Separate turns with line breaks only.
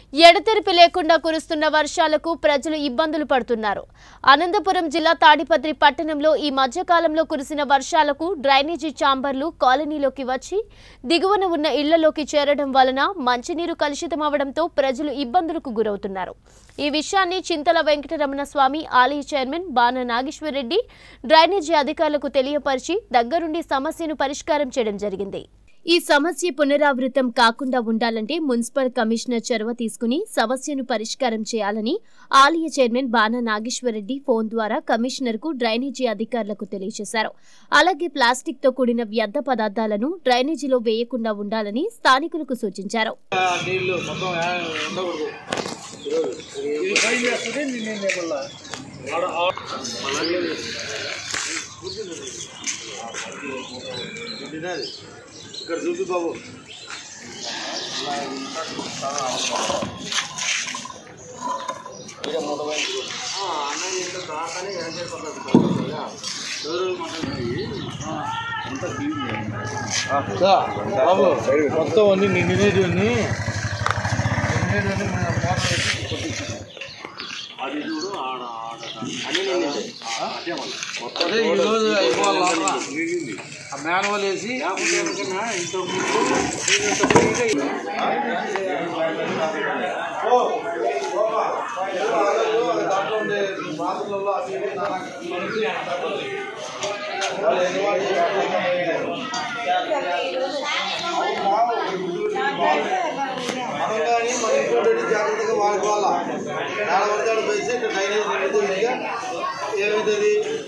ఎడతెరిపి లేకుండా కురుస్తున్న వర్షాలకు ప్రజలు ఇబ్బందులు పడుతున్నారు అనంతపురం జిల్లా తాడిపత్రి పట్టణంలో ఈ మధ్యకాలంలో కురిసిన వర్షాలకు డ్రైనేజీ చాంబర్లు కాలనీలోకి వచ్చి దిగువన ఉన్న ఇళ్లలోకి చేరడం వలన మంచినీరు కలుషితమవడంతో ప్రజలు ఇబ్బందులకు గురవుతున్నారు ఈ విషయాన్ని చింతల వెంకటరమణ స్వామి ఆలయ చైర్మన్ బాణ నాగేశ్వరరెడ్డి డ్రైనేజీ అధికారులకు తెలియపరిచి దగ్గరుండి సమస్యను పరిష్కారం చేయడం జరిగింది ఈ సమస్య పునరావృతం కాకుండా ఉండాలంటే మున్సిపల్ కమిషనర్ చొరవ తీసుకుని సమస్యను పరిష్కారం చేయాలని ఆలయ చైర్మన్ బాణ నాగేశ్వరరెడ్డి ఫోన్ ద్వారా కమిషనర్ కు డ్రైనేజీ అధికారులకు తెలియజేశారు అలాగే ప్లాస్టిక్ తో కూడిన వ్యర్థ పదార్థాలను డ్రైనేజీలో వేయకుండా ఉండాలని స్థానికులకు సూచించారు
నీళ్లు మొత్తం యా- ఉండకూడదు ఇది ఫైన్ చేస్తుంది నేను లేబల్లా ఆడ తినది ఇక్కడ చూపి బాబు అన్నది ఇంకా దాకానే వెనకే పడుతుంది బాబు మొత్తం అన్ని నిండినటువంటి నిండినటువంటి మోటార్ వేసి కొట్టించాం అది చూడు ఆడ ఆడ అన్ని నిండింది అదే ఈరోజు అయిపోవాలి ఆ మాన్యువల్ వేసి ఇంతకు దాంట్లో ఉండే బాత్రూంలో అవి ఇవి నానా మనం కానీ మన ఇంట్లో జాగ్రత్తగా వాడుకోవాలా ఆడ పడితే ఆడ పోయి ఇక్కడ డ్రైనేజ్ నిండితే ఇదిగా ఏమవుతుంది